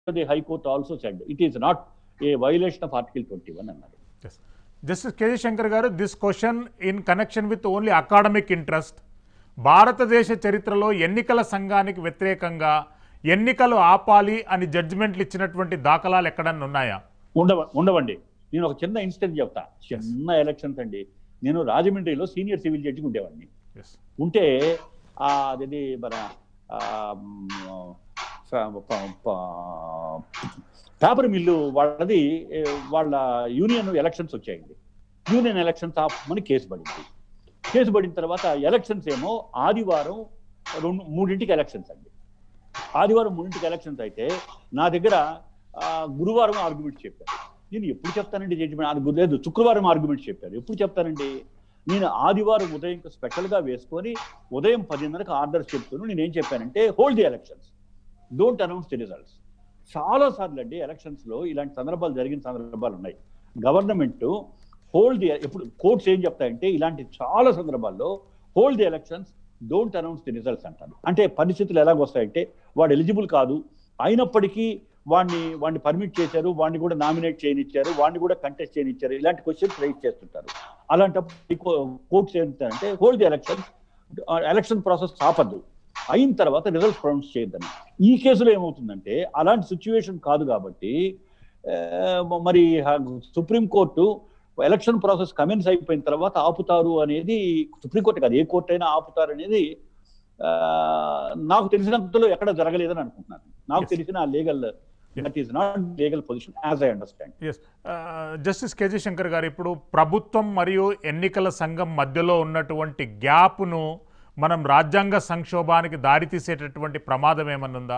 The high court also said it is not a violation of article twenty one అన్నారు justice KG Shankar గారు this question in connection with only academic interest భారతదేశ చరిత్రలో ఎన్నికల సంఘానికి వ్యతిరేకంగా ఎన్నికలు ఆపాలి అని జడ్జిమెంట్లు ఇచ్చినటువంటి దాఖలాలు ఎక్కడన్నా ఉన్నాయా ఉండవ ఉండవండి నేను ఒక చిన్న ఇన్సిడెంట్ చెప్తా చిన్న ఎలక్షన్స్ అండి నేను రాజమండ్రిలో సీనియర్ సివిల్ జడ్జిగా ఉండేవాడిని ఎస్ ఉంటే ఆ, అదేది మన ఆ, మ్, ప- ప- ప- పేపర్ మిల్లు వాళ్ళది ఏ, వాళ్ళ యూనియన్ ఎలక్షన్స్ వచ్చాయండి యూనియన్ ఎలక్షన్స్ ఆపమని కేసు పడింది కేసు పడిన తర్వాత ఎలక్షన్స్ ఏమో ఆదివారం రెండు మూడింటికి ఎలక్షన్స్ అండి ఆదివారం మూడింటికి ఎలక్షన్స్ అయితే నా దగ్గర ఆ, గురువారం ఆర్గ్యుమెంట్ చెప్పారు నేను ఎప్పుడు చెప్తానండి జడ్జిమెంట్ అది గుర్తు లేదు శుక్రవారం ఆర్గ్యుమెంట్ చెప్పారు ఎప్పుడు చెప్తానండి నేను ఆదివారం ఉదయం స్పెషల్గా వేసుకొని ఉదయం పదిన్నరకు ఆర్డర్స్ చెప్తాను నేను ఏం చెప్పానంటే hold the elections don't announce the results చాలా సార్లు అండి ఎలక్షన్స్ లో ఇలాంటి సందర్భాలు జరిగిన సందర్భాలు ఉన్నాయి గవర్నమెంట్ హోల్డ్ ది ఎప్పుడు కోర్ట్స్ ఏం చెప్తాయంటే ఇలాంటి చాలా సందర్భాల్లో hold the elections don't announce the results అంటారు అంటే పరిస్థితులు ఎలాగొస్తాయంటే వాడు ఎలిజిబుల్ కాదు అయినప్పటికీ వాడిని వాడిని పర్మిట్ చేశారు వాడిని కూడా నామినేట్ చేయనిచ్చారు వాడిని కూడా కంటెస్ట్ చేయనిచ్చారు ఇలాంటి క్వశ్చన్స్ రైజ్ చేస్తుంటారు అలాంటప్పుడు కోర్ట్స్ ఏంటంటే hold the election election process ఆపద్దు అయిన తర్వాత రిజల్ట్స్ ప్రొనౌన్స్ చేయొద్దని ఈ కేసులో ఏమవుతుందంటే అలాంటి సిచ్యువేషన్ కాదు కాబట్టి ఆ, మరి supreme court election process commence అయిపోయిన తర్వాత ఆపుతారు అనేది సుప్రీం కోర్టు కాదు ఏ కోర్టు అయినా ఆపుతారు అనేది ఆ, నాకు తెలిసినంతలో ఎక్కడ జరగలేదని అనుకుంటున్నాను నాకు Yes. తెలిసిన legal that is not legal position as I understand yes justice KG Shankar గారు ఇప్పుడు ప్రభుత్వం మరియు ఎన్నికల సంఘం మధ్యలో ఉన్నటువంటి గ్యాప్ను మనం రాజ్యాంగ సంక్షోభానికి దారితీసేటటువంటి ప్రమాదం ఏమన్నా ఉందా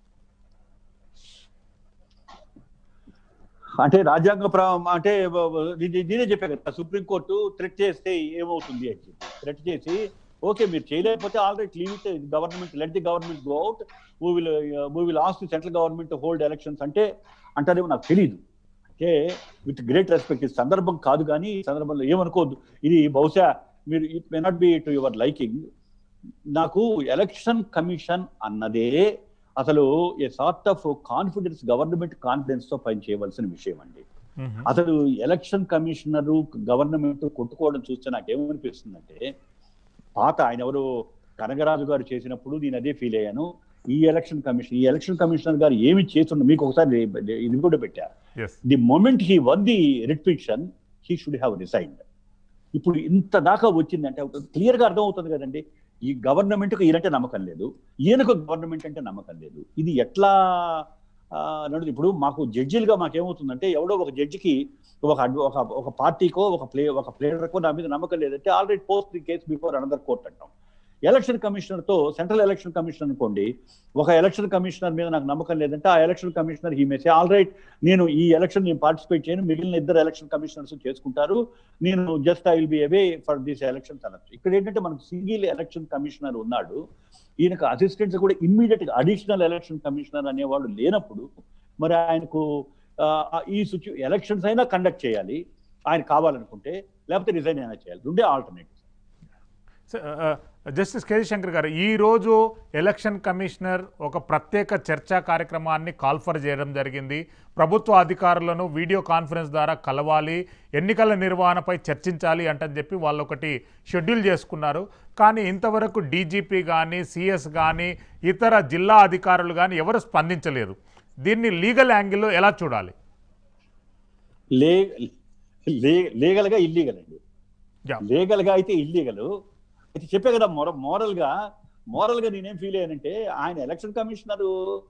అంటే రాజ్యాంగ ప్ర- అంటే వ- వ- ఇది- నేనే చెప్పాను కదా సుప్రీంకోర్టు థ్రెట్ చేస్తే ఏమవుతుంది అని చెప్పి థ్రెట్ చేసి ఓకే మీరు చేయలేకపోతే already leave it government let the government go out who will who will as the central government hold elections అంటే అంటారేమో నాకు తెలియదు అంటే విత్ గ్రేట్ రెస్పెక్ట్ ఈ సందర్భం కాదు కానీ ఈ సందర్భంలో ఏమనుకోవద్దు ఇది బహుశా మీరు it may not be to your liking నాకు ఎలక్షన్ కమిషన్ అన్నదే అసలు a sort of confidence government confidence తో పని చేయవలసిన విషయం అండి మ్మ్. అసలు ఎలక్షన్ కమిషనరు గవర్నమెంట్ కొట్టుకోవడం చూస్తే నాకు ఏమనిపిస్తుందంటే పాత ఆయన ఎవరు కనగరాజు గారు చేసినప్పుడు నేను అదే ఫీల్ అయ్యాను ఈ ఎలక్షన్ కమిషన్ ఈ ఎలక్షన్ కమిషనర్ గారు ఏమి చేస్తున్న మీకు ఒకసారి ఇది కూడా పెట్టా as the moment he won the restriction he should have resigned ఇప్పుడు ఇంత దాకా వచ్చిందంటే క్లియర్ గా అర్థం అవుతుంది కదండి ఈ గవర్నమెంట్ కు ఈయనంటే నమ్మకం లేదు ఈయనకు గవర్నమెంట్ అంటే నమ్మకం లేదు ఇది ఎట్లా ఆ, నడుదు ఇప్పుడు మాకు జడ్జిలుగా మాకేమవుతుందంటే ఎవడో ఒక జడ్జికి ఒక అడ్వ- ఒక ఒక పార్టీకో ఒక ప్లే ఒక ప్లేయర్కో నా మీద నమ్మకం లేదంటే already post the case before another court అంటాం ఎలక్షన్ కమిషనర్ తో సెంట్రల్ ఎలక్షన్ కమిషన్ అనుకోండి ఒక ఎలక్షన్ కమిషనర్ మీద నాకు నమ్మకం లేదంటే ఆ ఎలక్షన్ కమిషనర్ ఈ మెసే ఆల్ రైట్ నేను ఈ ఎలక్షన్ నేను పార్టిసిపేట్ చేయను మిగిలిన ఇద్దరు ఎలక్షన్ కమిషనర్స్ చేసుకుంటారు నేను just I will be away for this elections అనొచ్చు ఇక్కడ ఏంటంటే మనకు సింగిల్ ఎలక్షన్ కమిషనర్ ఉన్నాడు ఈయనకు అసిస్టెంట్స్ కూడా ఇమ్మీడియట్ గా అడిషనల్ ఎలక్షన్ కమిషనర్ అనేవాడు లేనప్పుడు మరి ఆయనకు ఆ, ఈ సిచ్యు ఎలక్షన్స్ అయినా కండక్ట్ చేయాలి ఆయన కావాలనుకుంటే లేకపోతే రిజైన్ అయినా చేయాలి రెండే ఆల్టర్నేటివ్ జస్టిస్ కేజీ శంకర్ గారు ఈ రోజు ఎలక్షన్ కమిషనర్ ఒక ప్రత్యేక చర్చా కార్యక్రమాన్ని కాల్ఫర్ చేయడం జరిగింది ప్రభుత్వ అధికారులను వీడియో కాన్ఫరెన్స్ ద్వారా కలవాలి ఎన్నికల నిర్వహణపై చర్చించాలి అంటని చెప్పి వాళ్ళు ఒకటి షెడ్యూల్ చేసుకున్నారు కానీ ఇంతవరకు డీజీపీ కానీ సిఎస్ కానీ ఇతర జిల్లా అధికారులు కానీ ఎవరు స్పందించలేదు దీన్ని లీగల్ యాంగిల్లో ఎలా చూడాలి లే లీగల్ గా ఇల్లీగల్ అండి Yeah. లీగల్ గా అయితే ఇల్లీగల్ అయితే చెప్పే కదా మొర మోరల్ గా మోరల్ గా నేనేం ఫీల్ అయ్యానంటే ఆయన ఎలక్షన్ కమిషనర్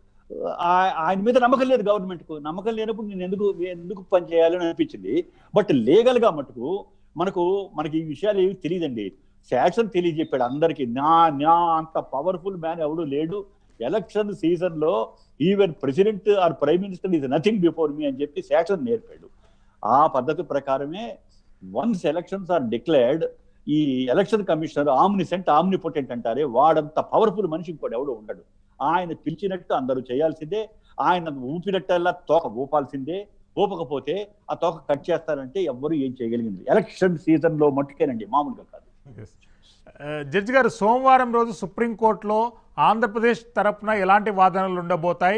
ఆయన మీద నమ్మకం లేదు గవర్నమెంట్ కు నమ్మకం లేనప్పుడు నేను ఎందుకు ఎందుకు పని చేయాలని అనిపించింది బట్ లీగల్ గా మటుకు మనకు మనకి ఈ విషయాలు ఏవి తెలియదండి శాసన్ తెలియజెప్పాడు అందరికి నా నా అంత పవర్ఫుల్ మ్యాన్ ఎవడు లేడు ఎలక్షన్ సీజన్ లో even president or prime minister is nothing before me అని చెప్పి శాసన్ నేర్పాడు ఆ పద్ధతి ప్రకారమే వన్స్ ఎలక్షన్స్ ఆర్ డిక్లేర్డ్ ఈ ఎలక్షన్ కమిషనర్ ఆమ్నిసెంట్ ఆమ్నిపోటెంట్ అంటారే వాడంత పవర్ఫుల్ మనిషి ఇంకోటి ఎవడో ఉండడు ఆయన పిలిచినట్టు అందరూ చేయాల్సిందే ఆయన ఊపినట్టల్లా తోక ఊపాల్సిందే ఊపకపోతే ఆ తోక కట్ చేస్తారంటే ఎవ్వరు ఏం చేయగలిగింది ఎలక్షన్ సీజన్ లో మట్టుకేనండి మామూలుగా కాదు Yes. ఆ, జడ్జి గారు సోమవారం రోజు సుప్రీంకోర్టులో ఆంధ్రప్రదేశ్ తరపున ఎలాంటి వాదనలు ఉండబోతాయి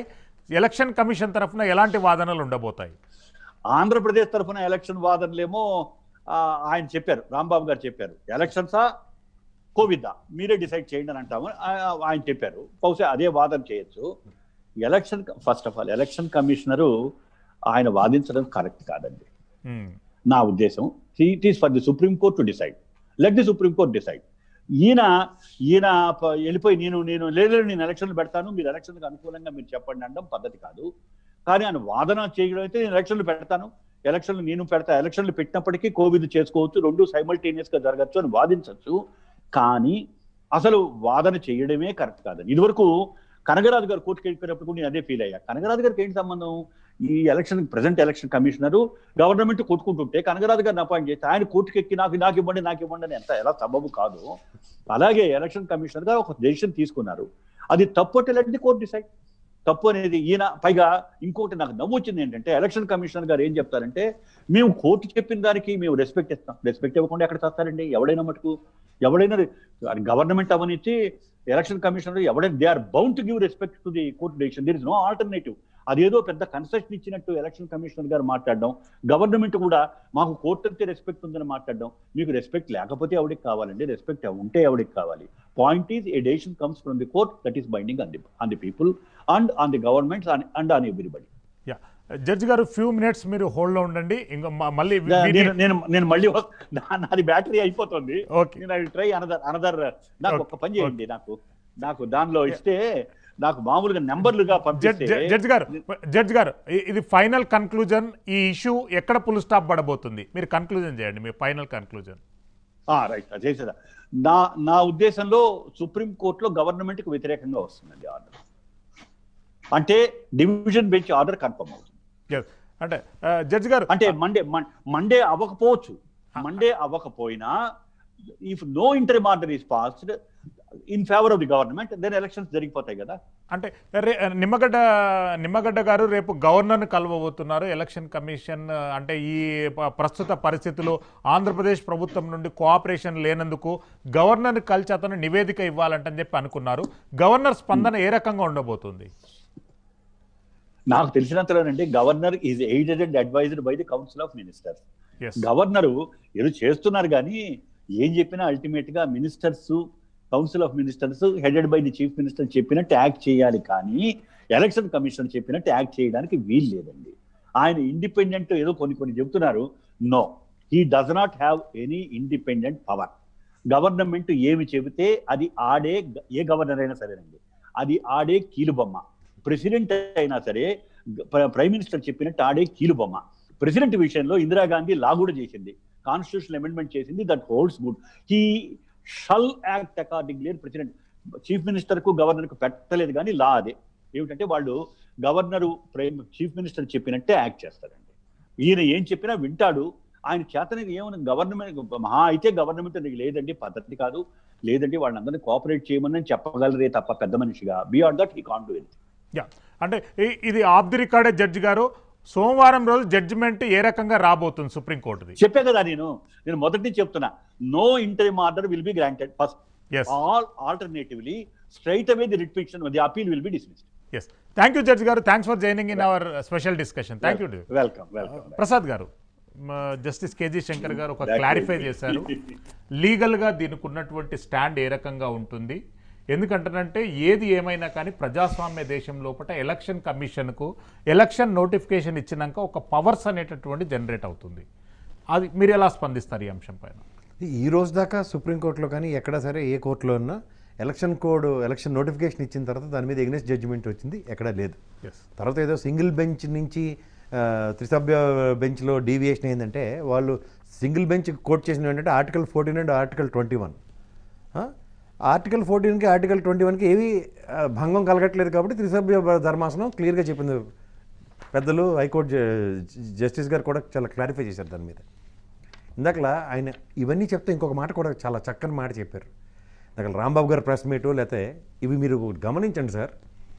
ఎలక్షన్ కమిషన్ తరఫున ఎలాంటి వాదనలు ఉండబోతాయి ఆంధ్రప్రదేశ్ తరఫున ఎలక్షన్ వాదనలేమో ఆ, ఆయన చెప్పారు రాంబాబు గారు చెప్పారు ఎలక్షన్సా కోవిడ్దా మీరే డిసైడ్ చేయండి అని అంటాము ఆ- ఆయన చెప్పారు బహుశా అదే వాదన చేయొచ్చు election first of all election commissioner ఆయన వాదించడం కరెక్ట్ కాదండి ఉమ్, నా ఉద్దేశం it is for the supreme court to decide let the supreme court decide ఈయన ఈయన ప- వెళ్ళిపోయి నేను నేను లేదు లేదు, నేను ఎలక్షన్లు పెడతాను మీరు ఎలక్షన్లకు అనుకూలంగా మీరు చెప్పండి అనడం పద్ధతి కాదు కానీ ఆయన వాదన చేయడం అయితే నేను ఎలక్షన్లు పెడతాను ఎలక్షన్లు నేను పెడతా ఎలక్షన్లు పెట్టినప్పటికీ కోవిడ్ చేసుకోవచ్చు రెండు సైమల్టేనియస్ గా జరగచ్చు అని వాదించవచ్చు కానీ అసలు వాదన చేయడమే కరెక్ట్ కాదని ఇదివరకు కనగరాజు గారు కోర్టుకి వెళ్ళిపోయినప్పుడు కూడా నేను అదే ఫీల్ అయ్యా కనగరాజు గారికి ఏంటి సంబంధం ఈ election present election commissioner government కొట్టుకుంటుంటే కనగరాజు గారిని అపాయింట్ చేస్తే ఆయన కోర్టుకి ఎక్కి నాకు నాకు ఇవ్వండి నాకు ఇవ్వండి అని ఎంత ఎలా సబబు కాదు అలాగే ఎలక్షన్ కమిషనర్ గారు ఒక డెసిషన్ తీసుకున్నారు అది తప్పు అంటే లెట్ ది కోర్ట్ డిసైడ్ తప్పు అనేది ఈయన పైగా ఇంకోటి నాకు నవ్వు వచ్చింది ఏంటంటే ఎలక్షన్ కమిషనర్ గారు ఏం చెప్తారంటే మేము కోర్టు చెప్పిన దానికి మేము రెస్పెక్ట్ ఇస్తాం రెస్పెక్ట్ ఇవ్వకుండా ఎక్కడ చేస్తారండి ఎవడైనా మటుకు ఎవడైనా గవర్నమెంట్ అవనిచ్చి ఎలక్షన్ కమిషనర్ ఎవడైనా they are bound to give respect to the court decision there is no alternative అదేదో పెద్ద కన్సెషన్ ఇచ్చినట్టు ఎలక్షన్ కమిషనర్ గారు మాట్లాడడం గవర్నమెంట్ కూడా మాకు కోర్టు అంటే రెస్పెక్ట్ ఉందని మాట్లాడడం మీకు రెస్పెక్ట్ లేకపోతే ఎవరికి కావాలండి రెస్పెక్ట్ ఉంటే ఎవరికి కావాలి point is a decision comes from the court that is binding on the on the people and on the governments and on everybody ya judge గారు ఫ్యూ మినిట్స్ మీరు హోల్డ్లో ఉండండి ఇంకా మ- మళ్ళీ నేను నేను నేను మళ్ళీ వస్- నా- నాది బ్యాటరీ అయిపోతుంది ఓకే నేను ఐ ట్రై అనదర్ అనదర్ నాకు Okay, ఒక్క పని చేయండి నాకు నాకు దానిలో ఇస్తే నాకు మామూలుగా నెంబర్లుగా జడ్జ్ పంపిస్తే జడ్జ్ గారు జడ్జ్ గారు ఇ- ఇది ఫైనల్ కన్క్లూజన్ ఈ ఇష్యూ ఎక్కడ పుల్ స్టాప్ పడబోతుంది మీరు కన్క్లూజన్ చేయండి మీ ఫైనల్ కన్క్లూజన్ రైట్ చేసేదా నా నా ఉద్దేశంలో సుప్రీం కోర్టులో గవర్నమెంట్ కి వ్యతిరేకంగా వస్తుందండి ఆర్డర్ అంటే డివిజన్ బెంచ్ ఆర్డర్ కన్ఫర్మ్ అవుతుంది అంటే జడ్జ్ గారు అంటే మండే మండే అవ్వకపోవచ్చు మండే అవ్వకపోయినా if no interim order is passed in favour of the government then elections జరిగిపోతాయి కదా అంటే రే నిమ్మగడ్డ నిమ్మగడ్డ గారు రేపు గవర్నర్ని కలవబోతున్నారు ఎలక్షన్ కమిషన్ అంటే ఈ ప- ప్రస్తుత పరిస్థితుల్లో ఆంధ్రప్రదేశ్ ప్రభుత్వం నుండి కోఆపరేషన్ లేనందుకు గవర్నర్ని కలిసి అతను నివేదిక ఇవ్వాలంటని చెప్పి అనుకున్నారు గవర్నర్ స్పందన ఏ రకంగా ఉండబోతుంది నాకు తెలిసినంతలోనండి governor is aided and advised by the council of ministers yes governor ఏదో చేస్తున్నారు కానీ ఏం చెప్పినా అల్టిమేట్ గా ministers council of ministers headed by the chief minister చెప్పినట్టు యాక్ట్ చేయాలి కానీ ఎలక్షన్ కమిషన్ చెప్పినట్టు యాక్ట్ చేయడానికి వీలు లేదండి ఆయన ఇండిపెండెంట్ ఏదో కొన్ని కొన్ని చెబుతున్నారు no he does not have any independent power government ఏమి చెబితే అది ఆడే ఏ గవర్నర్ అయినా సరేనండి అది ఆడే కీలుబొమ్మ ప్రెసిడెంట్ అయినా సరే ప్ర- ప్రైమ్ మినిస్టర్ చెప్పినట్టు ఆడే కీలుబొమ్మ ప్రెసిడెంట్ విషయంలో ఇందిరాగాంధీ లా కూడా చేసింది కాన్స్టిట్యూషన్ అమెండ్మెంట్ చేసింది that holds good he shall act accordingly president chief minister కు గవర్నర్ కు పెట్టలేదు కానీ లా అదే ఏమిటంటే వాళ్ళు గవర్నరు ప్రైమ్ చీఫ్ మినిస్టర్ చెప్పినట్టే యాక్ట్ చేస్తారండి ఈయన ఏం చెప్పినా వింటాడు ఆయన చేతనది ఏమన్నా గవర్నమెంట్ మహా అయితే గవర్నమెంట్ నీకు లేదండి పద్ధతి కాదు లేదండి వాళ్ళందరినీ కోఆపరేట్ చేయమని చెప్పగలరే తప్ప పెద్ద మనిషిగా beyond that he can do anything ya అంటే ఇ- ఇది ఆఫ్ ది రికార్డే జడ్జి గారు సోమవారం రోజు జడ్జిమెంట్ ఏ రకంగా రాబోతుంది సుప్రీంకోర్టుది చెప్పే కదా నేను నేను మొదటి నుంచి చెప్తున్నా no interim order will be granted first as all alternatively straight away the writ petition the appeal will be dismissed yes thank you judge గారు thanks for joining in our special discussion thank you welcome welcome Prasad గారు justice KG Shankar గారు ఒక Thank you. Clarify చేశారు లీగల్గా దీనికి ఉన్నటువంటి stand ఏ రకంగా ఉంటుంది ఎందుకంటేనంటే ఏది ఏమైనా కానీ ప్రజాస్వామ్య దేశం లోపల ఎలక్షన్ కమిషన్కు ఎలక్షన్ నోటిఫికేషన్ ఇచ్చినాక ఒక పవర్స్ అనేటటువంటి జనరేట్ అవుతుంది అది మీరు ఎలా స్పందిస్తారు ఈ అంశం పైన ఈ రోజు దాకా సుప్రీంకోర్టులో కానీ ఎక్కడ సరే ఏ కోర్టులో ఉన్నా ఎలక్షన్ కోడ్ ఎలక్షన్ నోటిఫికేషన్ ఇచ్చిన తర్వాత దాని మీద ఎగ్నెస్ట్ జడ్జిమెంట్ వచ్చింది ఎక్కడా లేదు ఎస్ తర్వాత ఏదో సింగిల్ బెంచ్ నుంచి ఆ, త్రిసభ్య బెంచ్లో డీవియేషన్ ఏంటంటే వాళ్ళు సింగిల్ బెంచ్ కోట్ చేసిన ఏంటంటే article fourteen and article twenty one article ఫోర్టీన్కి ఆర్టికల్ ట్వంటీ వన్కి ఏవి ఆ, భంగం కలగట్లేదు కాబట్టి త్రిసభ్య ధర్మాసనం క్లియర్గా చెప్పింది పెద్దలు హైకోర్టు జ- జస్టిస్ గారు కూడా చాలా క్లారిఫై చేశారు దాని మీద ఇందాకలా ఆయన ఇవన్నీ చెప్తే ఇంకొక మాట కూడా చాలా చక్కని మాట చెప్పారు ఇందాక రాంబాబు గారు ప్రెస్ మీటు లేకపోతే ఇవి మీరు గమనించండి సార్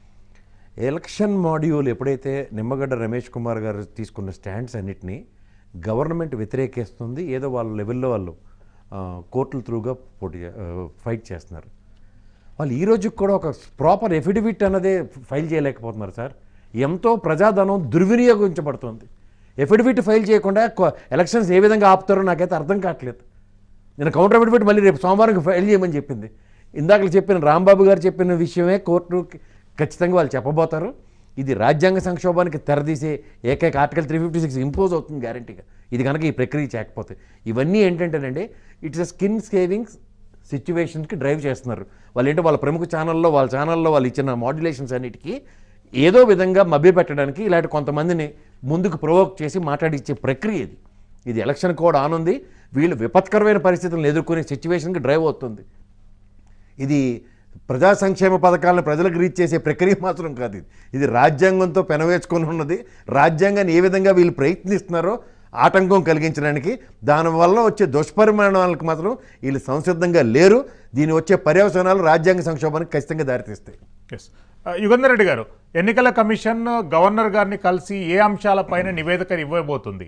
ఎలక్షన్ మాడ్యూల్ ఎప్పుడైతే నిమ్మగడ్డ రమేష్ కుమార్ గారు తీసుకున్న స్టాండ్స్ అన్నిటినీ గవర్నమెంట్ వ్యతిరేకిస్తుంది ఏదో వాళ్ళ లెవెల్లో వాళ్ళు ఆ, కోర్టుల త్రూగా పోటీ ఆ, ఫైట్ చేస్తున్నారు వాళ్ళు ఈ రోజుకి కూడా ఒక ప్రాపర్ ఎఫిడవిట్ అన్నదే ఫైల్ చేయలేకపోతున్నారు సార్ ఎంతో ప్రజాధనం దుర్వినియోగించబడుతుంది ఎఫిడవిట్ ఫైల్ చేయకుండా కొ- ఎలక్షన్స్ ఏ విధంగా ఆపుతారో నాకైతే అర్థం కావట్లేదు నేను కౌంటర్ అఫిడవిట్ మళ్ళీ రేపు సోమవారం ఫైల్ చేయమని చెప్పింది ఇందాక చెప్పిన రాంబాబు గారు చెప్పిన విషయమే కోర్టు ఖచ్చితంగా వాళ్ళు చెప్పబోతారు ఇది రాజ్యాంగ సంక్షోభానికి తెరదీసే ఏకైక article three fifty six impose అవుతుంది గ్యారంటీగా ఇది కనుక ఈ ప్రక్రియ చేయకపోతే ఇవన్నీ ఏంటంటేనండి ఇట్స్ అ స్కిన్ సేవింగ్స్ సిచ్యువేషన్స్కి డ్రైవ్ చేస్తున్నారు వాళ్ళు ఏంటో వాళ్ళ ప్రముఖ ఛానల్లో వాళ్ళ ఛానల్లో వాళ్ళు ఇచ్చిన మాడ్యులేషన్స్ అన్నిటికీ ఏదో విధంగా మభ్యపెట్టడానికి ఇలాంటి కొంతమందిని ముందుకు ప్రొవోక్ చేసి మాట్లాడిచ్చే ప్రక్రియ ఇది ఇది ఎలక్షన్ కోడ్ ఆన్ ఉంది వీళ్ళు విపత్కరమైన పరిస్థితులను ఎదుర్కొనే సిచ్యువేషన్కి డ్రైవ్ అవుతుంది ఇది ప్రజా సంక్షేమ పథకాలను ప్రజలకు రీచ్ చేసే ప్రక్రియ మాత్రం కాదు ఇది ఇది రాజ్యాంగంతో పెనవేసుకొని ఉన్నది రాజ్యాంగాన్ని ఏ విధంగా వీళ్ళు ప్రయత్నిస్తున్నారో ఆటంకం కలిగించడానికి దానివల్ల వచ్చే దుష్పరిమాణాలకు మాత్రం వీళ్ళు సంసిద్ధంగా లేరు దీని వచ్చే పర్యవసనాలు రాజ్యాంగ సంక్షోభానికి ఖచ్చితంగా దారితీస్తాయి ఎస్ యుగంధర్ రెడ్డి గారు ఎన్నికల కమిషన్ గవర్నర్ గారిని కలిసి ఏ అంశాలపైన నివేదిక ఇవ్వబోతుంది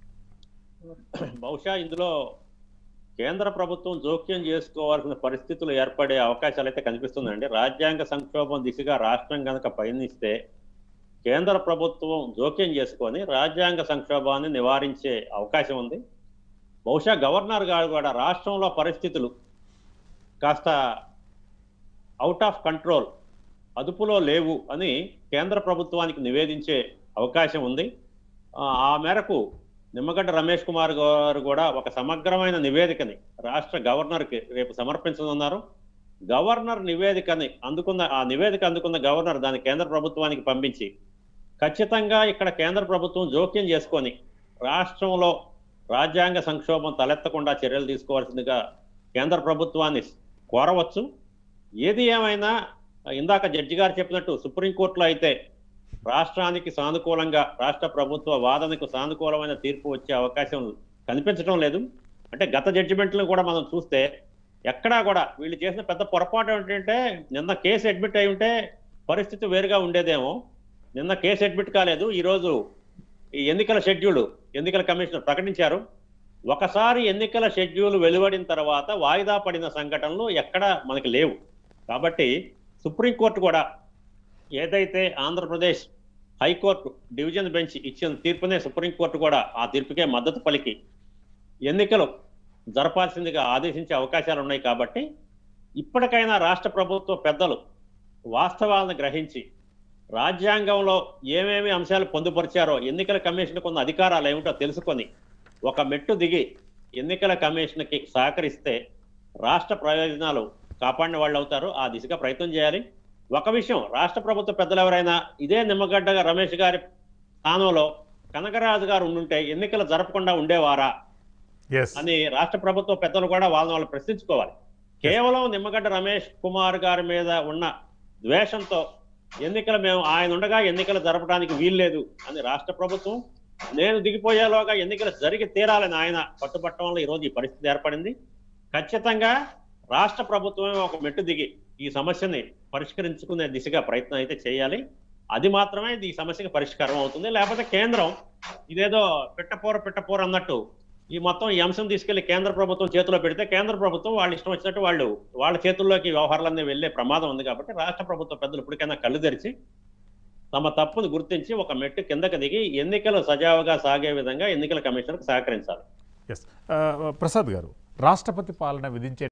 బహుశా ఇందులో కేంద్ర ప్రభుత్వం జోక్యం చేసుకోవాల్సిన పరిస్థితులు ఏర్పడే అవకాశాలు అయితే కనిపిస్తుందండి రాజ్యాంగ సంక్షోభం దిశగా రాష్ట్రం కనుక పయనిస్తే కేంద్ర ప్రభుత్వం జోక్యం చేసుకొని రాజ్యాంగ సంక్షోభాన్ని నివారించే అవకాశం ఉంది బహుశా గవర్నర్ గారు కూడా రాష్ట్రంలో పరిస్థితులు కాస్త అవుట్ ఆఫ్ కంట్రోల్ అదుపులో లేవు అని కేంద్ర ప్రభుత్వానికి నివేదించే అవకాశం ఉంది ఆ ఆ మేరకు నిమ్మగడ్డ రమేష్ కుమార్ గారు కూడా ఒక సమగ్రమైన నివేదికని రాష్ట్ర గవర్నర్కి రేపు సమర్పించనున్నారు గవర్నర్ నివేదికని అందుకున్న ఆ నివేదిక అందుకున్న గవర్నర్ దాన్ని కేంద్ర ప్రభుత్వానికి పంపించి ఖచ్చితంగా ఇక్కడ కేంద్ర ప్రభుత్వం జోక్యం చేసుకొని రాష్ట్రంలో రాజ్యాంగ సంక్షోభం తలెత్తకుండా చర్యలు తీసుకోవాల్సిందిగా కేంద్ర ప్రభుత్వాన్ని కోరవచ్చు ఏది ఏమైనా ఇందాక జడ్జి గారు చెప్పినట్టు సుప్రీంకోర్టులో అయితే రాష్ట్రానికి సానుకూలంగా రాష్ట్ర ప్రభుత్వ వాదనకు సానుకూలమైన తీర్పు వచ్చే అవకాశం కనిపించడం లేదు అంటే గత జడ్జిమెంట్లను కూడా మనం చూస్తే ఎక్కడా కూడా వీళ్ళు చేసిన పెద్ద పొరపాటు ఏంటంటే నిన్న కేసు అడ్మిట్ అయి ఉంటే పరిస్థితి వేరుగా ఉండేదేమో నిన్న కేసు అడ్మిట్ కాలేదు ఈరోజు ఈ ఎన్నికల షెడ్యూల్ ఎన్నికల కమిషనర్ ప్రకటించారు ఒకసారి ఎన్నికల షెడ్యూల్ వెలువడిన తర్వాత వాయిదా పడిన సంఘటనలు ఎక్కడ మనకి లేవు కాబట్టి సుప్రీంకోర్టు కూడా ఏదైతే ఆంధ్రప్రదేశ్ హైకోర్టు డివిజన్ బెంచ్ ఇచ్చిన తీర్పునే సుప్రీంకోర్టు కూడా ఆ తీర్పుకే మద్దతు పలికి ఎన్నికలు జరపాల్సిందిగా ఆదేశించే అవకాశాలు ఉన్నాయి కాబట్టి ఇప్పటికైనా రాష్ట్ర ప్రభుత్వ పెద్దలు వాస్తవాలను గ్రహించి రాజ్యాంగంలో ఏమేమి అంశాలు పొందుపరిచారో ఎన్నికల కమిషన్కు ఉన్న అధికారాలు ఏమిటో తెలుసుకొని ఒక మెట్టు దిగి ఎన్నికల కమిషన్కి సహకరిస్తే రాష్ట్ర ప్రయోజనాలు కాపాడిన వాళ్ళు అవుతారు ఆ దిశగా ప్రయత్నం చేయాలి ఒక విషయం రాష్ట్ర ప్రభుత్వ పెద్దలు ఎవరైనా ఇదే నిమ్మగడ్డ రమేష్ గారి స్థానంలో కనకరాజు గారు ఉండుంటే ఎన్నికలు జరపకుండా ఉండేవారా ఎస్ అని రాష్ట్ర ప్రభుత్వ పెద్దలు కూడా వాళ్ళని వాళ్ళు ప్రశ్నించుకోవాలి కేవలం నిమ్మగడ్డ రమేష్ కుమార్ గారి మీద ఉన్న ద్వేషంతో ఎన్నికలు మేము ఆయన ఉండగా ఎన్నికలు జరపడానికి వీల్లేదు అని రాష్ట్ర ప్రభుత్వం నేను దిగిపోయేలోగా ఎన్నికలు జరిగి తీరాలని ఆయన పట్టుబట్టడం వల్ల ఈరోజు ఈ పరిస్థితి ఏర్పడింది ఖచ్చితంగా రాష్ట్ర ప్రభుత్వమే ఒక మెట్టు దిగి ఈ సమస్యని పరిష్కరించుకునే దిశగా ప్రయత్నం అయితే చేయాలి అది మాత్రమే ఈ సమస్యకి పరిష్కారం అవుతుంది లేకపోతే కేంద్రం ఇదేదో పిట్టపోర పిట్టపోర అన్నట్టు ఈ మొత్తం ఈ అంశం తీసుకెళ్లి కేంద్ర ప్రభుత్వం చేతిలో పెడితే కేంద్ర ప్రభుత్వం వాళ్ళు ఇష్టం వచ్చినట్టు వాళ్ళు వాళ్ళ చేతుల్లోకి వ్యవహారాలన్నీ వెళ్లే ప్రమాదం ఉంది కాబట్టి రాష్ట్ర ప్రభుత్వ పెద్దలు ఇప్పటికైనా కళ్ళు తెరిచి తమ తప్పును గుర్తించి ఒక మెట్టు కిందకి దిగి ఎన్నికలు సజావుగా సాగే విధంగా ఎన్నికల కమిషనర్కి సహకరించాలి ఎస్ ప్రసాద్ గారు రాష్ట్రపతి పాలన విధించే